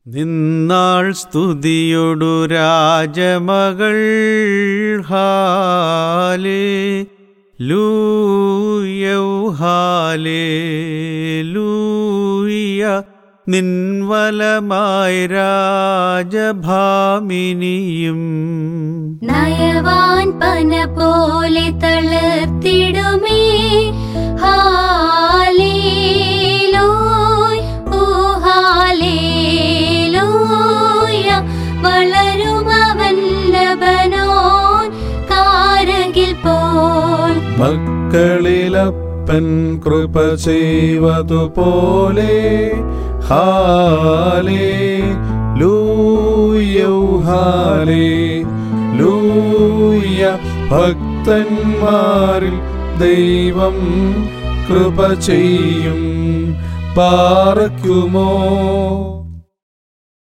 നിന്നാൾ സ്തുതിയൊടു രാജമകൾ ഹാലേ ലൂയൗ ഹാലേ ലൂയ നിൻവലമായി രാജഭാമിനിയും നയവാൻ പന പോലെ തളർത്തിടുമേ ഹാലേലൂയ ഓ ഹാലേലൂയ വളരുമവൻ ലബനോൻ കാരകിൽ പോൽ മക്കളിലപ്പൻ കൃപ ചെയ്വതുപോലെ ഹാലേ ലൂയൗ ഹാലേ ലൂയ ഭക്തന്മാരിൽ ദൈവം കൃപ ചെയ്യും പാറയ്ക്കുമോ